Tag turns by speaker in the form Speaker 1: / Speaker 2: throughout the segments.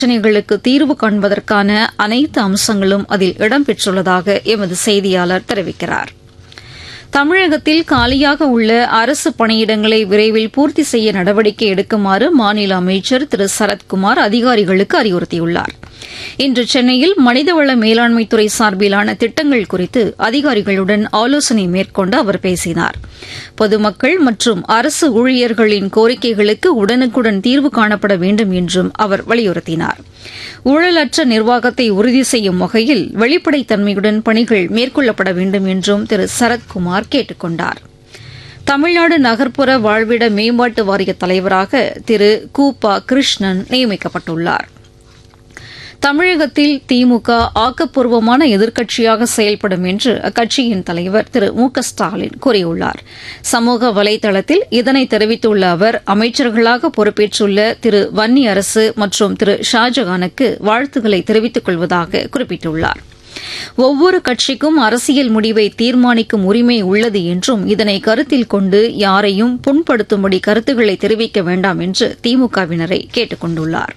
Speaker 1: பிரச்சினைகளுக்கு தீர்வு காண்பதற்கான அனைத்து அம்சங்களும் அதில் இடம்பெற்றுள்ளதாக எமது செய்தியாளர் தெரிவிக்கிறார் தமிழகத்தில் காலியாக உள்ள அரசு பணியிடங்களை விரைவில் பூர்த்தி செய்ய நடவடிக்கை எடுக்குமாறு மாநில அமைச்சர் திரு சரத்குமார் அதிகாரிகளுக்கு அறிவுறுத்தியுள்ளார் இன்று சென்னையில் மனிதவள மேலாண்மைத்துறை சார்பிலான திட்டங்கள் குறித்து அதிகாரிகளுடன் ஆலோசனை மேற்கொண்டு அவர் பேசினார் பொதுமக்கள் மற்றும் அரசு ஊழியர்களின் கோரிக்கைகளுக்கு உடனுக்குடன் தீர்வு காணப்பட வேண்டும் என்றும் அவர் வலியுறுத்தினார் ஊழலற்ற நிர்வாகத்தை உறுதி செய்யும் வகையில் வெளிப்படைத்தன்மையுடன் பணிகள் மேற்கொள்ளப்பட வேண்டும் என்றும் திரு சரத்குமார் கேட்டுக் கொண்டார் தமிழ்நாடு நகர்ப்புற வாழ்விட மேம்பாட்டு வாரிய தலைவராக திரு கு ப கிருஷ்ணன் நியமிக்கப்பட்டுள்ளார் தமிழகத்தில் திமுக ஆக்கப்பூர்வமான எதிர்க்கட்சியாக செயல்படும் என்று அக்கட்சியின் தலைவர் திரு மு க ஸ்டாலின் கூறியுள்ளார் சமூக வலைதளத்தில் இதனை தெரிவித்துள்ள அவர் அமைச்சர்களாக பொறுப்பேற்றுள்ள திரு வன்னி அரசு மற்றும் திரு ஷாஜகானுக்கு வாழ்த்துக்களை தெரிவித்துக் கொள்வதாக குறிப்பிட்டுள்ளார் ஒவ்வொரு கட்சிக்கும் அரசியல் முடிவை தீர்மானிக்கும் உரிமை உள்ளது என்றும் இதனை கருத்தில் கொண்டு யாரையும் புண்படுத்தும்படி கருத்துக்களை தெரிவிக்க வேண்டாம் என்று திமுகவினரை கேட்டுக் கொண்டுள்ளாா்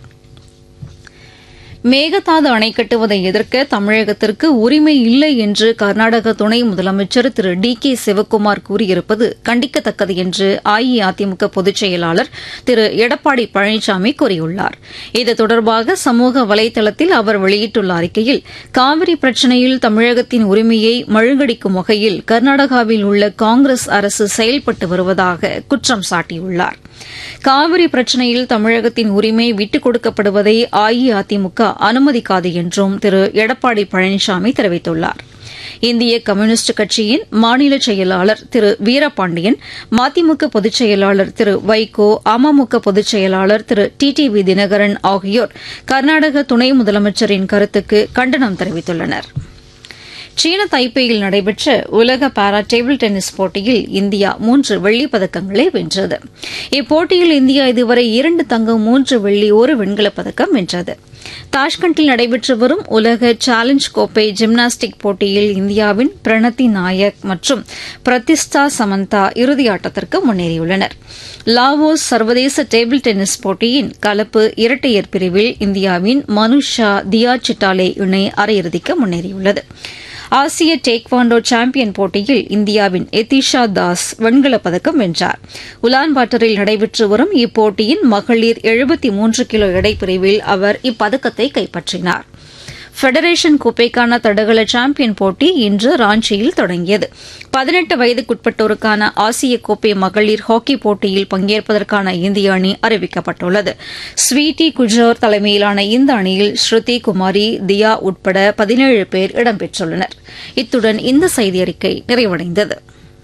Speaker 1: மேகதாது அணை கட்டுவதை எதிர்க்க தமிழகத்திற்கு உரிமை இல்லை என்று கர்நாடக துணை முதலமைச்சர் திரு டி கே சிவக்குமார் கூறியிருப்பது கண்டிக்கத்தக்கது என்று அஇஅதிமுக பொதுச் செயலாளர் திரு எடப்பாடி பழனிசாமி கூறியுள்ளார் இது தொடர்பாக சமூக வலைதளத்தில் அவர் வெளியிட்டுள்ள அறிக்கையில் காவிரி பிரச்சினையில் தமிழகத்தின் உரிமையை மழுங்கடிக்கும் வகையில் கர்நாடகாவில் உள்ள காங்கிரஸ் அரசு செயல்பட்டு வருவதாக குற்றம் சாட்டியுள்ளார் காவிரி பிரச்சினையில் தமிழகத்தின் உரிமை விட்டுக் கொடுக்கப்படுவதை அஇஅதிமுக அனுமதிக்காது என்றும் திரு எடப்பாடி பழனிசாமி தெரிவித்துள்ளார் இந்திய கம்யூனிஸ்ட் கட்சியின் மாநில செயலாளர் திரு வீரபாண்டியன் மதிமுக பொதுச் செயலாளர் திரு வைகோ அமமுக பொதுச் செயலாளர் Thiru T T V Dhinakaran ஆகியோர் கர்நாடக துணை முதலமைச்சரின் கருத்துக்கு கண்டனம் தெரிவித்துள்ளனா் சீன தைப்பேயில் நடைபெற்ற உலக பாரா டேபிள் டென்னிஸ் போட்டியில் இந்தியா மூன்று வெள்ளிப் பதக்கங்களை வென்றது இப்போட்டியில் இந்தியா இதுவரை இரண்டு தங்கம் மூன்று வெள்ளி ஒரு வெண்கலப் பதக்கம் வென்றது தாஷ்கண்டில் நடைபெற்று வரும் உலக சேலஞ்ச் கோப்பை ஜிம்னாஸ்டிக் போட்டியில் இந்தியாவின் பிரணத்தி நாயக் மற்றும் பிரதிஷ்டா சமந்தா இறுதியாட்டத்திற்கு முன்னேறியுள்ளனர் லாவோஸ் சர்வதேச டேபிள் டென்னிஸ் போட்டியின் கலப்பு இரட்டையர் பிரிவில் இந்தியாவின் மனுஷா தியா சிட்டாலே இணை அரையிறுதிக்கு முன்னேறியுள்ளது ஆசிய டேக்வாண்டோ சாம்பியன் போட்டியில் இந்தியாவின் எதிஷா தாஸ் வெண்கலப் பதக்கம் வென்றார் உலான்பாட்டரில் நடைபெற்று வரும் இப்போட்டியின் மகளிர் எழுபத்தி மூன்று கிலோ எடைப்பிரிவில் அவர் இப்பதக்கத்தை கைப்பற்றினார் ஃபெடரேஷன் கோப்பைக்கான தடகள சாம்பியன் போட்டி இன்று ராஞ்சியில் தொடங்கியது பதினெட்டு வயதுக்குட்பட்டோருக்கான ஆசிய கோப்பை மகளிர் ஹாக்கி போட்டியில் பங்கேற்பதற்கான இந்திய அணி அறிவிக்கப்பட்டுள்ளது ஸ்வீட்டி குஜோர் தலைமையிலான இந்த அணியில் ஸ்ருதி குமாரி தியா உட்பட பதினேழு பேர் இடம்பெற்றுள்ளனர் இத்துடன் இந்த செய்தி அறிக்கை நிறைவடைந்தது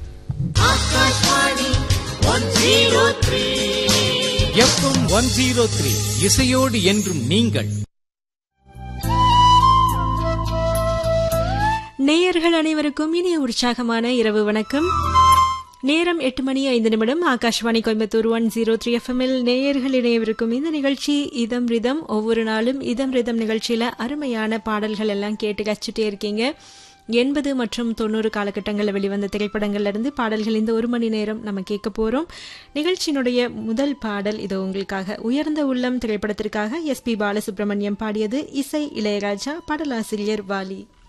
Speaker 2: எஃப்எம் ஒன் ஜீரோ த்ரீ இசையோடு என்றும் நீங்கள்
Speaker 3: நேயர்கள் அனைவருக்கும் இனிய உற்சாகமான இரவு வணக்கம் நேரம் எட்டு மணி ஐந்து நிமிடம் Akashvani Coimbatore one zero three எஃப்எம்எல் நேயர்கள் இணையவிருக்கும் இந்த நிகழ்ச்சி இதம் ரிதம் ஒவ்வொரு நாளும் இதம் ரிதம் நிகழ்ச்சியில அருமையான பாடல்கள் எல்லாம் கேட்டு கச்சிட்டே இருக்கீங்க எண்பது மற்றும் தொண்ணூறு காலகட்டங்களில் வெளிவந்த திரைப்படங்கள்ல இருந்து பாடல்கள் இந்த ஒரு மணி நேரம் நம்ம கேட்க போறோம் நிகழ்ச்சியினுடைய முதல் பாடல் இது உங்களுக்காக உயர்ந்த உள்ளம் திரைப்படத்திற்காக எஸ் பி பாலசுப்ரமணியம் பாடியது இசை இளையராஜா பாடலாசிரியர் வாலி